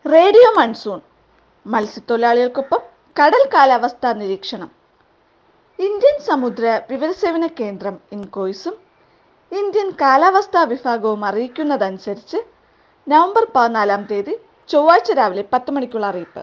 radio monsoon മത്സ്യത്തൊഴിലാളികൾക്കൊപ്പം കടൽ കാലാവസ്ഥാ നിരീക്ഷണം ഇന്ത്യൻ സമുദ്ര വിവരസേവന കേന്ദ്രം ഇൻകോയ്സും ഇന്ത്യൻ കാലാവസ്ഥാ വിഭാഗവും അറിയിക്കുന്നതനുസരിച്ച് നവംബർ പതിനാലാം തീയതി ചൊവ്വാഴ്ച രാവിലെ പത്ത് മണിക്കുള്ള അറിയിപ്പ്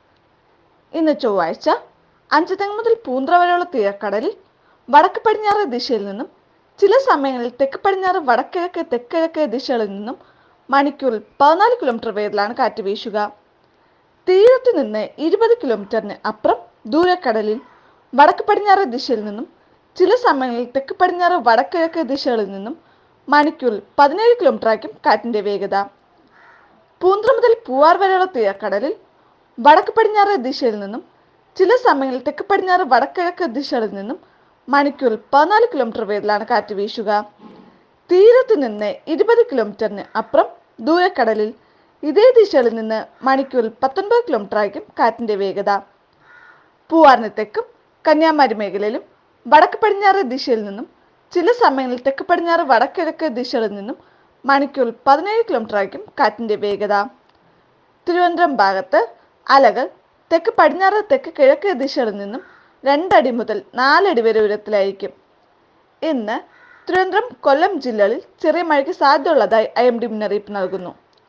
ഇന്ന് ചൊവ്വാഴ്ച അഞ്ചുതെങ്ങ് മുതൽ പൂന്ത്ര വരെയുള്ള തീരക്കടലിൽ വടക്ക് പടിഞ്ഞാറ് ദിശയിൽ നിന്നും ചില സമയങ്ങളിൽ തെക്ക് പടിഞ്ഞാറ് വടക്കിഴക്ക് തെക്കിഴക്ക് ദിശകളിൽ നിന്നും മണിക്കൂറിൽ പതിനാല് കിലോമീറ്റർ വേഗത്തിലാണ് കാറ്റ് വീശുക തീരത്ത് നിന്ന് ഇരുപത് കിലോമീറ്ററിന് അപ്പുറം ദൂരക്കടലിൽ വടക്ക് പടിഞ്ഞാറ് ദിശയിൽ നിന്നും ചില സമയങ്ങളിൽ തെക്ക് പടിഞ്ഞാറ് വടക്കിഴക്ക് ദിശകളിൽ നിന്നും മണിക്കൂറിൽ പതിനേഴ് കിലോമീറ്റർ ആയിരിക്കും കാറ്റിന്റെ വേഗത പൂന്ത്ര മുതൽ പൂവാർ വരെയുള്ള തീരക്കടലിൽ വടക്ക് പടിഞ്ഞാറ് ദിശയിൽ നിന്നും ചില സമയങ്ങളിൽ തെക്ക് പടിഞ്ഞാറ് വടക്കിഴക്ക് ദിശകളിൽ നിന്നും മണിക്കൂറിൽ പതിനാല് കിലോമീറ്റർ വേഗത്തിലാണ് കാറ്റ് വീശുക തീരത്ത് നിന്ന് ഇരുപത് കിലോമീറ്ററിന് അപ്പുറം ദൂരക്കടലിൽ ഇതേ ദിശയിൽ നിന്ന് മണിക്കൂറിൽ പത്തൊൻപത് കിലോമീറ്റർ ആയിരിക്കും കാറ്റിന്റെ വേഗത പൂവാറിന് തെക്കും കന്യാകുമാരി മേഖലയിലും വടക്ക് പടിഞ്ഞാറ് ദിശയിൽ നിന്നും ചില സമയങ്ങളിൽ തെക്ക് പടിഞ്ഞാറ് വടക്കിഴക്ക് ദിശകളിൽ നിന്നും മണിക്കൂറിൽ പതിനേഴ് കിലോമീറ്റർ ആയിരിക്കും കാറ്റിന്റെ വേഗത തിരുവനന്തപുരം ഭാഗത്ത് അലകൾ തെക്ക് പടിഞ്ഞാറ് തെക്ക് കിഴക്ക് ദിശകളിൽ നിന്നും രണ്ടടി മുതൽ നാലടി വരെ ഉയരത്തിലായിരിക്കും ഇന്ന് തിരുവനന്തപുരം കൊല്ലം ജില്ലകളിൽ ചെറിയ മഴയ്ക്ക് സാധ്യതയുള്ളതായി ഐ എം ഡി മുന്നറിയിപ്പ് നൽകുന്നു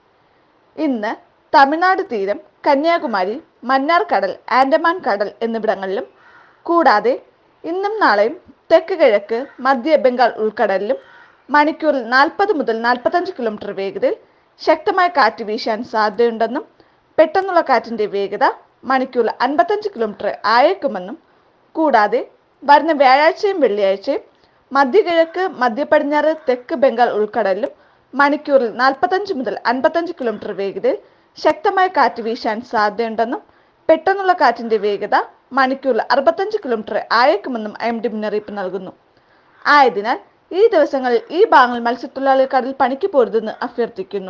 ഇന്ന് തമിഴ്നാട് തീരം കന്യാകുമാരി മന്നാർ കടൽ ആൻഡമാൻ കടൽ എന്നിവിടങ്ങളിലും കൂടാതെ ഇന്നും നാളെയും തെക്ക് കിഴക്ക് മധ്യ ബംഗാൾ ഉൾക്കടലിലും മണിക്കൂറിൽ നാൽപ്പത് മുതൽ നാൽപ്പത്തഞ്ച് കിലോമീറ്റർ വേഗതയിൽ ശക്തമായ കാറ്റ് വീശാൻ സാധ്യതയുണ്ടെന്നും പെട്ടെന്നുള്ള കാറ്റിന്റെ വേഗത മണിക്കൂറിൽ അൻപത്തഞ്ച് കിലോമീറ്റർ ആയേക്കുമെന്നും കൂടാതെ വരുന്ന വ്യാഴാഴ്ചയും വെള്ളിയാഴ്ചയും മധ്യകിഴക്ക് മധ്യ പടിഞ്ഞാറ് തെക്ക് ബംഗാൾ ഉൾക്കടലിലും മണിക്കൂറിൽ നാൽപ്പത്തഞ്ച് മുതൽ അൻപത്തഞ്ച് കിലോമീറ്റർ വേഗതയിൽ ശക്തമായ കാറ്റ് വീശാൻ സാധ്യതയുണ്ടെന്നും പെട്ടെന്നുള്ള കാറ്റിന്റെ വേഗത മണിക്കൂറിൽ അറുപത്തഞ്ച് കിലോമീറ്റർ ആയേക്കുമെന്നും ഐ എം ഡി മുന്നറിയിപ്പ് നൽകുന്നു ആയതിനാൽ ഈ ദിവസങ്ങളിൽ ഈ ഭാഗങ്ങൾ മത്സ്യത്തൊഴിലാളികൾ കടൽ പണിക്ക് പോരുതെന്ന് അഭ്യർത്ഥിക്കുന്നു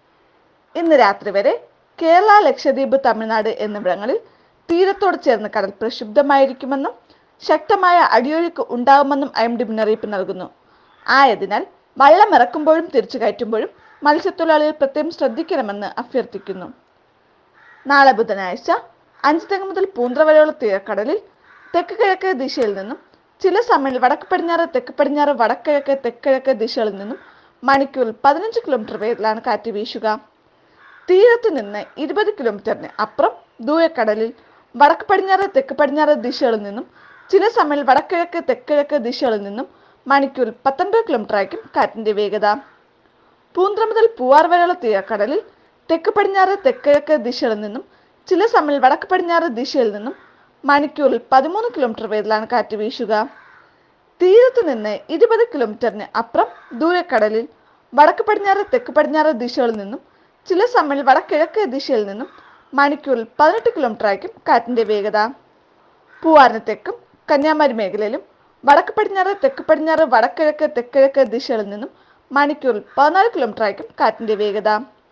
ഇന്ന് രാത്രി വരെ കേരള ലക്ഷദ്വീപ് തമിഴ്നാട് എന്നിവിടങ്ങളിൽ തീരത്തോട് ചേർന്ന് കടൽ പ്രക്ഷുബ്ധമായിരിക്കുമെന്നും ശക്തമായ അടിയൊഴുക്ക് ഉണ്ടാകുമെന്നും ഐ എം ഡി മുന്നറിയിപ്പ് നൽകുന്നു ആയതിനാൽ വള്ളം ഇറക്കുമ്പോഴും തിരിച്ചു കയറ്റുമ്പോഴും മത്സ്യത്തൊഴിലാളികൾ പ്രത്യേകം ശ്രദ്ധിക്കണമെന്ന് അഭ്യർത്ഥിക്കുന്നു നാളെ ബുധനാഴ്ച അഞ്ച് തെങ്ങ് മുതൽ പൂന്ത്ര വരെയുള്ള തീരക്കടലിൽ തെക്ക് കിഴക്ക് ദിശയിൽ നിന്നും ചില സമയങ്ങളിൽ വടക്ക് പടിഞ്ഞാറ് തെക്ക് പടിഞ്ഞാറ് വടക്കിഴക്ക് തെക്കിഴക്ക് ദിശകളിൽ നിന്നും മണിക്കൂറിൽ പതിനഞ്ച് കിലോമീറ്റർ വേഗത്തിലാണ് കാറ്റ് വീശുക തീരത്ത് നിന്ന് ഇരുപത് കിലോമീറ്ററിന് അപ്പുറം ദൂരക്കടലിൽ വടക്ക് പടിഞ്ഞാറ് തെക്ക് പടിഞ്ഞാറ് ദിശകളിൽ നിന്നും ചില സമയങ്ങളിൽ വടക്കിഴക്ക് തെക്കിഴക്ക് ദിശകളിൽ നിന്നും മണിക്കൂറിൽ പത്തൊൻപത് കിലോമീറ്റർ ആയിരിക്കും കാറ്റിന്റെ വേഗത പൂന്ത്ര മുതൽ പൂവാർ വരെയുള്ള തീരക്കടലിൽ തെക്ക് പടിഞ്ഞാറ് തെക്കിഴക്ക് ദിശകളിൽ നിന്നും ചില സമയങ്ങളിൽ വടക്ക് പടിഞ്ഞാറ് ദിശയിൽ നിന്നും മണിക്കൂറിൽ പതിമൂന്ന് കിലോമീറ്റർ വേഗത്തിലാണ് കാറ്റ് വീശുക തീരത്ത് നിന്ന് ഇരുപത് കിലോമീറ്ററിന് അപ്പുറം ദൂരക്കടലിൽ വടക്ക് പടിഞ്ഞാറ് തെക്ക് പടിഞ്ഞാറ് ദിശകളിൽ നിന്നും ചില സമയങ്ങളിൽ വടക്കിഴക്ക് ദിശയിൽ നിന്നും മണിക്കൂറിൽ പതിനെട്ട് കിലോമീറ്റർ ആയിരിക്കും കാറ്റിന്റെ വേഗത പൂവാറിന് തെക്കും കന്യാകുമാരി മേഖലയിലും വടക്ക് പടിഞ്ഞാറ് തെക്ക് പടിഞ്ഞാറ് വടക്കിഴക്ക് തെക്കിഴക്ക് ദിശകളിൽ നിന്നും മണിക്കൂറിൽ പതിനാല് കിലോമീറ്റർ ആയിരിക്കും കാറ്റിന്റെ വേഗത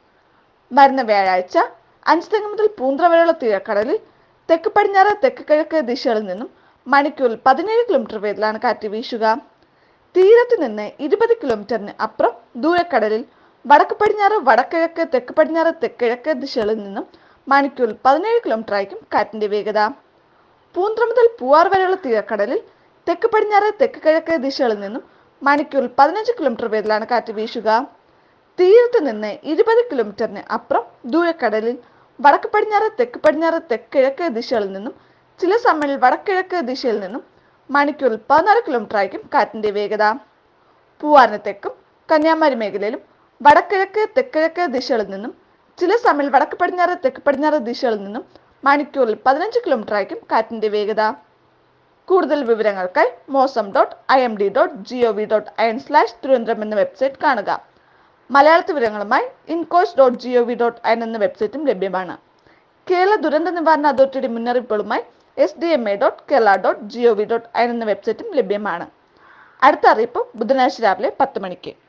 വരുന്ന വ്യാഴാഴ്ച അഞ്ച് തെങ്ങ് മുതൽ പൂന്ത്ര വരെയുള്ള തീരക്കടലിൽ തെക്ക് പടിഞ്ഞാറ് തെക്ക് കിഴക്ക് ദിശകളിൽ നിന്നും മണിക്കൂറിൽ പതിനേഴ് കിലോമീറ്റർ വേഗത്തിലാണ് കാറ്റ് വീശുക തീരത്ത് നിന്ന് ഇരുപത് കിലോമീറ്ററിന് അപ്പുറം ദൂരക്കടലിൽ വടക്ക് പടിഞ്ഞാറ് വടക്കിഴക്ക് തെക്ക് പടിഞ്ഞാറ് തെക്കിഴക്ക് ദിശകളിൽ നിന്നും മണിക്കൂറിൽ പതിനേഴ് കിലോമീറ്റർ ആയിരിക്കും കാറ്റിന്റെ വേഗത പൂന്ത്ര മുതൽ പൂവാർ വരെയുള്ള തീരക്കടലിൽ തെക്ക് പടിഞ്ഞാറ് തെക്ക് കിഴക്ക് ദിശകളിൽ നിന്നും മണിക്കൂറിൽ പതിനഞ്ച് കിലോമീറ്റർ വേഗത്തിലാണ് കാറ്റ് വീശുക തീരത്ത് നിന്ന് ഇരുപത് കിലോമീറ്ററിന് അപ്പുറം ദൂരക്കടലിൽ വടക്ക് പടിഞ്ഞാറ് തെക്ക് പടിഞ്ഞാറ് തെക്കിഴക്ക് ദിശകളിൽ നിന്നും ചില സമയങ്ങളിൽ വടക്കിഴക്ക് ദിശയിൽ നിന്നും മണിക്കൂറിൽ പതിനാല് കിലോമീറ്റർ ആയിരിക്കും കാറ്റിന്റെ വേഗത പൂവാറിന് തെക്കും കന്യാകുമാരി മേഖലയിലും വടക്കിഴക്ക് തെക്കിഴക്ക് ദിശകളിൽ നിന്നും ചില സമയങ്ങളിൽ വടക്ക് പടിഞ്ഞാറ് തെക്ക് പടിഞ്ഞാറ് ദിശകളിൽ നിന്നും മണിക്കൂറിൽ പതിനഞ്ച് കിലോമീറ്റർ ആയിരിക്കും കാറ്റിന്റെ വേഗത കൂടുതൽ വിവരങ്ങൾക്കായി mausam dot I M D dot G O V dot I N slash Thiruvananthapuram എന്ന വെബ്സൈറ്റ് കാണുക മലയാളത്തിൽ വിവരങ്ങളുമായി INCOIS dot G O V dot I N എന്ന വെബ്സൈറ്റും ലഭ്യമാണ് കേരള ദുരന്ത നിവാരണ അതോറിറ്റിയുടെ മുന്നറിയിപ്പുകളുമായി S D M A dot Kerala dot G O V dot I N എന്ന വെബ്സൈറ്റും ലഭ്യമാണ് അടുത്ത അറിയിപ്പ് ബുധനാഴ്ച രാവിലെ പത്ത് മണിക്ക്